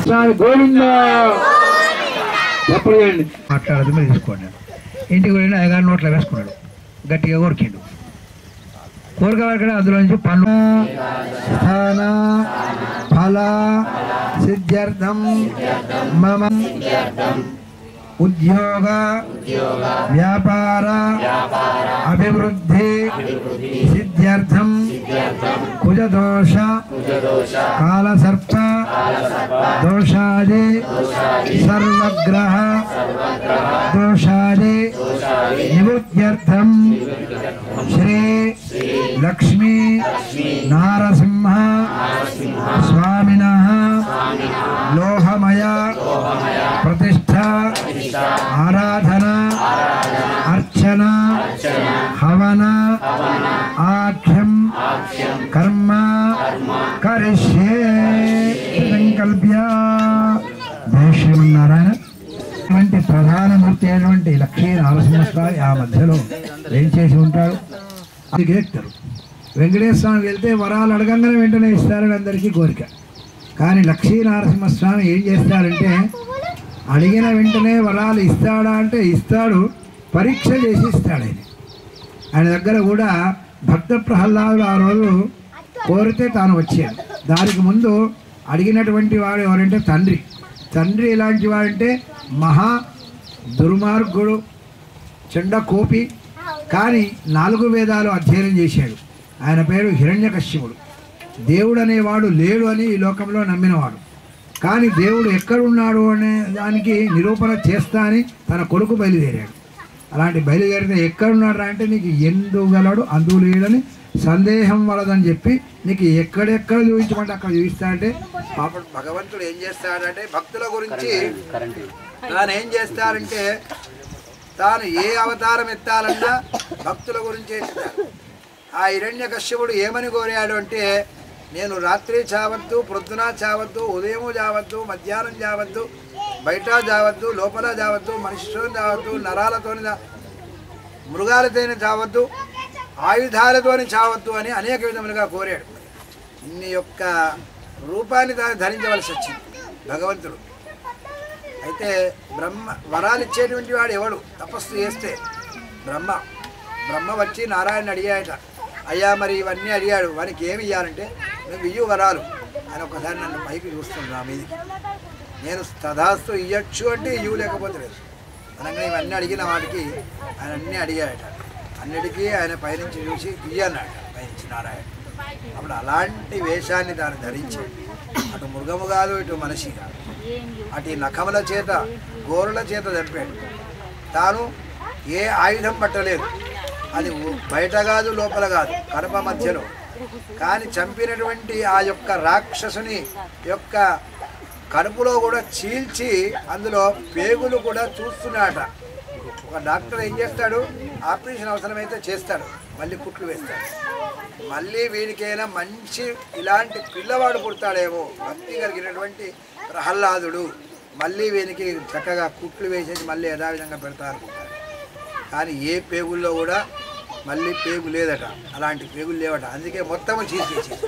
స్వామి గోవింద ఎప్పుడు చేయండి మాట్లాడదు మీరు తీసుకోండి ఇంటికి వెళ్ళి అయ్యగారు నోట్లో వేసుకున్నాడు గట్టిగా కొరికిండు కోరిక వరకు అందులో నుంచి పన్ను స్థాన ఫల సిద్ధ్యర్థం మమ ఉద్యోగ వ్యాపార అభివృద్ధి సిద్ధ్యర్థం కుజదోష కాలసర్ప దోషాది సర్వగ్రహ దోషాది నివృత్యర్థం శ్రీ లక్ష్మీ నారసింహ స్వామిన లోహమయ ప్రతిష్ట ఆరాధన అర్చన హవన ఆఖ్యం కర్మ కరిష్యే సంకల్ప్య జయ శ్రీమన్నారాయణ ఇటువంటి ప్రధానమూర్తి అయినటువంటి లక్ష్మీ నరసింహస్వామి ఆ మధ్యలో ఏం చేసి ఉంటాడు అది డైరెక్టర్ వెంకటేశ్వర స్వామి వెళ్తే వరాలు అడగంగానే వెంటనే ఇస్తారని అందరికీ కోరిక కానీ లక్ష్మీ నరసింహస్వామి ఏం చేస్తాడంటే అడిగిన వెంటనే వరాలు ఇస్తాడా అంటే ఇస్తాడు పరీక్ష చేసి ఇస్తాడు ఆయన ఆయన దగ్గర కూడా భక్త ప్రహ్లాదుడు ఆ రోజు కోరితే తాను వచ్చాడు దానికి ముందు అడిగినటువంటి వాడు ఎవరంటే తండ్రి తండ్రి ఎలాంటి వాడంటే మహా దుర్మార్గుడు చెండ కోపి కానీ నాలుగు వేదాలు అధ్యయనం చేశాడు ఆయన పేరు హిరణ్యకశ్యపుడు దేవుడు అనేవాడు లేడు అని ఈ లోకంలో నమ్మినవాడు కానీ దేవుడు ఎక్కడున్నాడు అనే దానికి నిరూపణ చేస్తా అని తన కొడుకు బయలుదేరాడు అలాంటి బయలుదేరితే ఎక్కడున్నాడు రా అంటే నీకు ఎందుగలడు అందు లేడని సందేహం వలదని చెప్పి నీకు ఎక్కడెక్కడ చూపించమంటే అక్కడ చూపిస్తాడంటే పాపం భగవంతుడు ఏం చేస్తాడంటే భక్తుల గురించి తాను ఏం చేస్తారంటే తాను ఏ అవతారం ఎత్తాలన్నా భక్తుల గురించి ఎత్తాడు ఆ హిరణ్య కశ్యపుడు ఏమని కోరాడు అంటే నేను రాత్రి చావద్దు ప్రొద్దున చావద్దు ఉదయం చావద్దు మధ్యాహ్నం చావద్దు బయట చావద్దు లోపల చావద్దు మనిషితో చావద్దు నరాలతో మృగాలతోనే చావద్దు ఆయుధాలతోనే చావద్దు అని అనేక విధములుగా కోరాడు ఇన్ని యొక్క రూపాన్ని తాను ధరించవలసి వచ్చింది భగవంతుడు అయితే బ్రహ్మ వరాలు ఇచ్చేటువంటి వాడు ఎవడు తపస్సు చేస్తే బ్రహ్మ బ్రహ్మ వచ్చి నారాయణ అడిగాడట అయ్యా మరి ఇవన్నీ అడిగాడు వానికి ఏమి ఇవ్వాలంటే నువ్వు ఇయ్యు వరాలు ఆయన ఒకసారి నన్ను పైకి చూస్తుంది నా మీదకి నేను తదాస్తు ఇయ్యొచ్చు అంటే ఇయ్యు లేకపోతే లేదు అనగా ఇవన్నీ అడిగిన వాడికి ఆయన అన్నీ అడిగాడట అన్నిటికీ ఆయన పైనుంచి చూసి ఇయ్యన్నాడు పైనుంచి నారాయణ అప్పుడు అలాంటి వేషాన్ని తాను ధరించి అటు మృగము కాదు ఇటు మనిషి కాదు అటు ఈ నఖముల చేత గోరుల చేత చంపాడు తాను ఏ ఆయుధం పట్టలేదు అది ఉ- బయట కాదు లోపల కాదు కడప మధ్యలో కానీ చంపినటువంటి ఆ యొక్క రాక్షసుని యొక్క కడుపులో కూడా చీల్చి అందులో పేగులు కూడా చూస్తున్నాట ఒక డాక్టర్ ఏం చేస్తాడు ఆపరేషన్ అవసరమైతే చేస్తాడు మళ్ళీ కుట్లు వేస్తాడు మళ్ళీ వీడికైనా మంచి ఇలాంటి పిల్లవాడు పుడతాడేమో భక్తి కలిగినటువంటి ప్రహ్లాదుడు మళ్ళీ వీనికి చక్కగా కుట్లు వేసేసి మళ్ళీ యథావిధంగా పెడతా అనుకుంటాడు కానీ ఏ పేగుల్లో కూడా మళ్ళీ పేగు లేదట అలాంటి పేగులు లేవట అందుకే మొత్తం చీల్చేసేసాడు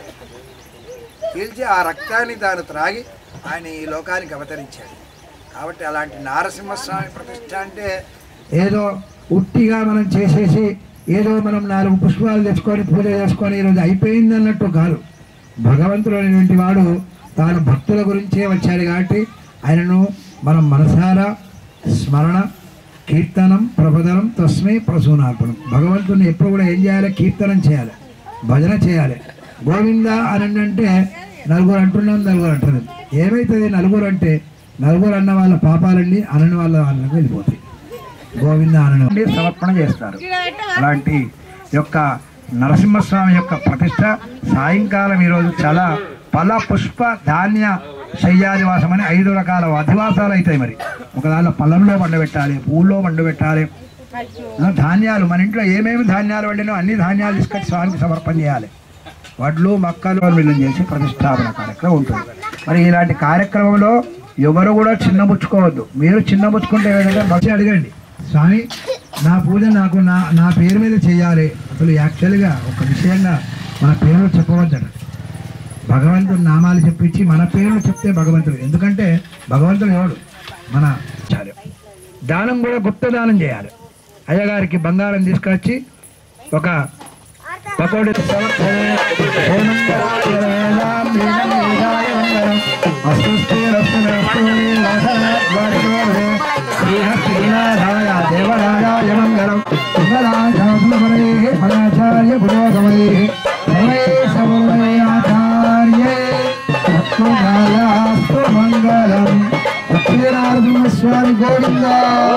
చీల్చి ఆ రక్తాన్ని తాను త్రాగి ఆయన ఈ లోకానికి అవతరించాడు కాబట్టి అలాంటి నారసింహస్వామి ప్రతిష్ట అంటే ఏదో ఉట్టిగా మనం చేసేసి ఏదో మనం నాలుగు పుష్పాలు తెచ్చుకొని పూజ చేసుకొని ఈరోజు అయిపోయింది అన్నట్టు కాదు భగవంతుడు అనేటువంటి వాడు తాను భక్తుల గురించే వచ్చాడు కాబట్టి ఆయనను మనం మనసారా స్మరణ కీర్తనం ప్రబోధనం తస్మై ప్రసూనార్పణం భగవంతుని ఎప్పుడు కూడా ఏం చేయాలి కీర్తనం చేయాలి భజన చేయాలి గోవింద అని అంటే నలుగురు అంటున్నాం నలుగురు అంటున్నాం ఏమవుతుంది నలుగురు అంటే నలుగురు అన్న వాళ్ళ పాపాలన్నీ అనని వాళ్ళ వాళ్ళకి వెళ్ళిపోతాయి గోవింద అనని సమర్పణ చేస్తారు అలాంటి యొక్క నరసింహస్వామి యొక్క ప్రతిష్ట సాయంకాలం ఈరోజు చాలా ఫల పుష్ప ధాన్య శయ్యాదివాసం అని ఐదు రకాల అధివాసాలు అవుతాయి మరి ఒక దానిలో పొలంలో పండబెట్టాలి పూల్లో పండబెట్టాలి ఆ, ధాన్యాలు మన ఇంట్లో ఏమేమి ధాన్యాలు వండినో అన్ని ధాన్యాలు తీసుకొచ్చి స్వామికి సమర్పణ చేయాలి వడ్లు మక్కలు మిల్లం చేసి ప్రతిష్టాపన కార్యక్రమం ఉంటుంది మరి ఇలాంటి కార్యక్రమంలో ఎవరు కూడా చిన్నబుచ్చుకోవద్దు మీరు చిన్నబుచ్చుకుంటే ఏదంటే భక్తి అడగండి స్వామి నా పూజ నాకు నా నా పేరు మీద చేయాలి అసలు యాక్చువల్గా ఒక విషయంగా మన పేరు చెప్పవద్దట భగవంతుడి నామాలు చెప్పించి మన పేర్లు చెప్తే భగవంతుడు ఎందుకంటే భగవంతుడు ఎవడు మన చాలు దానం కూడా గుప్త దానం చేయాలి అయ్యగారికి బంగారం తీసుకొచ్చి ఒక పకోడి దేవరాజాయ మంగళం మంగళాచార్య పురోగమై సర్వే ఆచార్యే తత్వకాలాస్తు మంగళం సత్యనారాయణ స్వామి గోవింద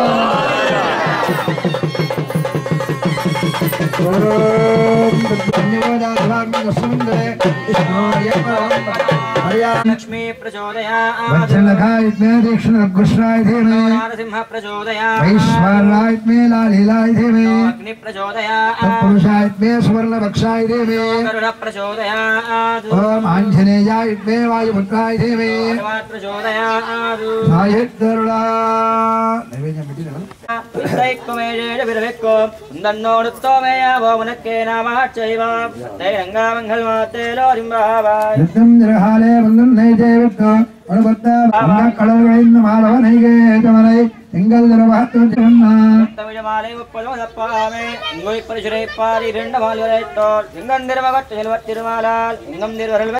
లక్ష్మీ ప్రచోదయాత్ वत्सलकायित्मे दीक्षणघुष्राय धीमे నరసింహ ప్రచోదయాత్ वैश्वारायित्मे लालीलाय धीमे అగ్ని ప్రచోదయాత్ तत्पुरुषायित्मे सुवर्णभक्षाय धीमे గరుడ ప్రచోదయాత్ ॐ आञ्जनेयायित्मे वायुपुत्राय धीमे హనుమాన్ ప్రచోదయాత్ सायित्तरुणा नैवेद्यं పెట్టినా దైక్వమేజేజ విరవిక్కో దండోడుత్తోమేయావో మునక్కే నామాచైవ దైరంగా మంగళమాతే లోరింబావాయ్ నిత్యం నిరహాలే వందం నైజేవిత్తో అనుబద్ధ వంద కళಗಳಿಂದ ಮಾನವ ನೈಗೇತಮನೈ ತಿಂಗಲ್ ನಿರ್ವಾಹತ್ತು ಜಗನ್ನ തമിഴ്മാലേ ഉപ്പലോ തപ്പാമേ ഇങ്ങോയി പരിശുരൈപ്പാരി രണ്ട് മാലുവരേത്തോ ലിംഗം നിരവകട്ട് നിലവത്തിരുമാലാൽ ലിംഗം നിരവരൽ